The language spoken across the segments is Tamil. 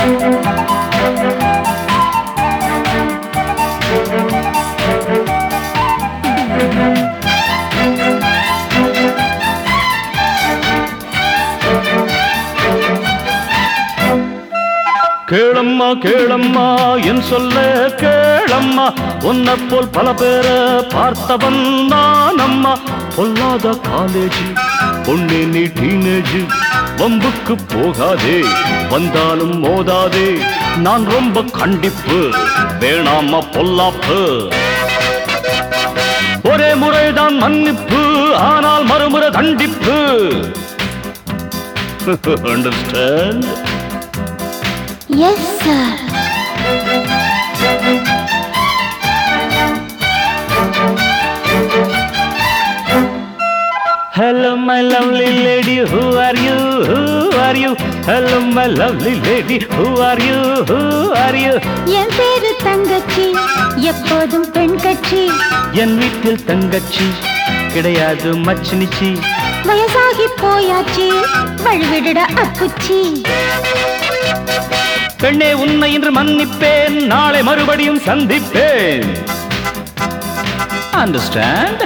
கேளம்மா கேளம்மா என் சொல்ல கேளம்மா உன்னை போல் பல பேரை பார்த்தவன் நான் அம்மா பொல்லாத காலேஜ் பொண்ணே நீ டீனேஜ் வம்புக்கு போகாதே வந்தாலும் மோதாதே நான் ரொம்ப கண்டிப்பு வேணாமா பொல்லாப்பு ஒரே முறைதான் மன்னிப்பு ஆனால் மறுமுறை தண்டிப்பு understand yes sir Hello, my lovely lady, who are you? Who are you? Hello, my lovely lady, who are you? Who are you? என் பேரு தங்கச்சி எப்போதும் பெண் கட்சி என் வீட்டில் தங்கச்சி கிடையாது மச்சினிச்சி வயசாகி போயாச்சு வழிவிடுட அப்புச்சி பெண்ணே உன்னை இன்று மன்னிப்பேன் நாளை மறுபடியும் சந்திப்பேன் அண்டர்ஸ்டாண்ட்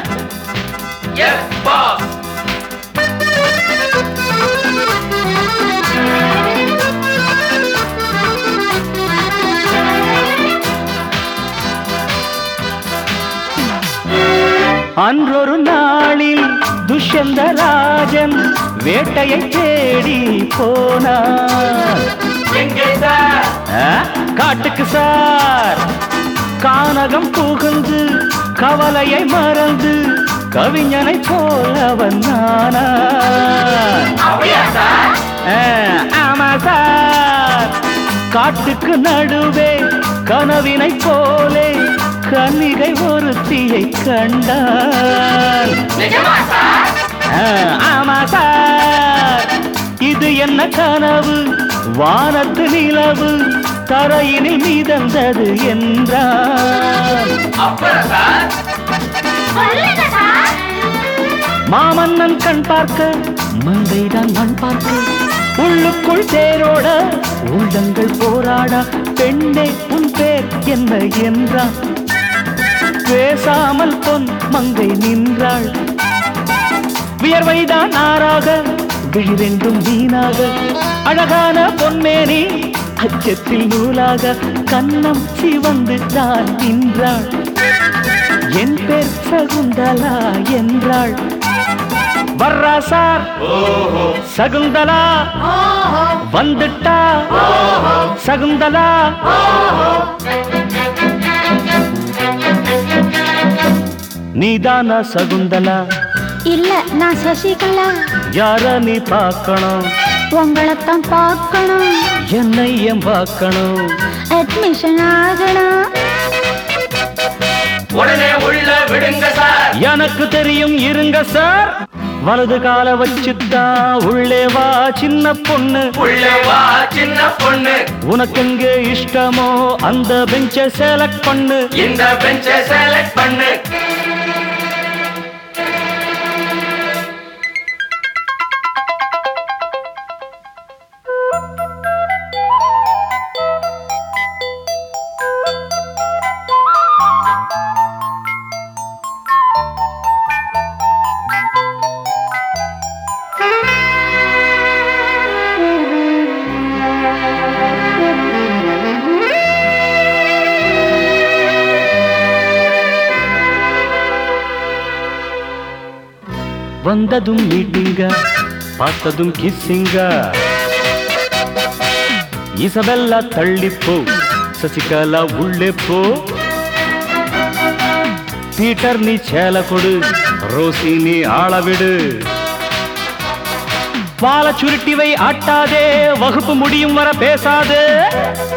அன்றொரு நாளில் துஷ்யந்த ராஜன் வேட்டையை தேடி போனார் ஆ? காட்டுக்கு சார் கானகம் புகுந்து கவலையை மறந்து கவிஞனை போலவன் நானா ஆ, ஆமா சார் காட்டுக்கு நடுவே கனவினை போலே கன்னிகை ஒருத்தியை கண்டான் ஆ, ஆமா சார் இது என்ன கனவு வானத்து நிலவு தரையினில் மிதந்தது என்றான் மாமன்னன் கண் பார்க்க மந்தைதான் மண் பார்க்க உள்ளுக்குள் தேரோட உள்ளங்கள் போராட பெண்ணே உன் பேர் என்ன என்றான் பேசாமல் பொன் மங்கை நின்றாள் வியர்வைதான் ஆறாக விழிரெண்டும் வீணாக அழகான பொன்மேனி அச்சத்தில் நூலாக கன்னம் சிவந்து தான் நின்றாள் என் பேர் சகுந்தலா என்றாள் வர்றா சார் சகுந்தலா வந்துட்டா சகுந்தலா நீதானா சகுந்தலா இல்ல நான் சசிகலா யார நீ பார்க்கணும் உங்களைத்தான் பார்க்கணும் என்னை ஏன் பார்க்கணும் அட்மிஷன் ஆகணும் உடனே உள்ள விடுங்க சார் எனக்கு தெரியும் இருங்க சார் வலது கால வச்சுத்தான் உள்ளே வா சின்ன பொண்ணு உள்ளே வா சின்ன பொண்ணு உனக்கு எங்கே இஷ்டமோ அந்த பெஞ்சை செலக்ட் பண்ணு இந்த பெஞ்சை செலக்ட் பண்ணு வந்ததும் மீட்டிங்க பார்த்ததும் கிஸ்ஸிங்க இசபெல்லா தள்ளிப்போ சசிகலா உள்ளே போ பீட்டர் நீ சேல கொடு ரோசி நீ ஆள விடு வாழ சுருட்டிவை ஆட்டாதே வகுப்பு முடியும் வர பேசாதே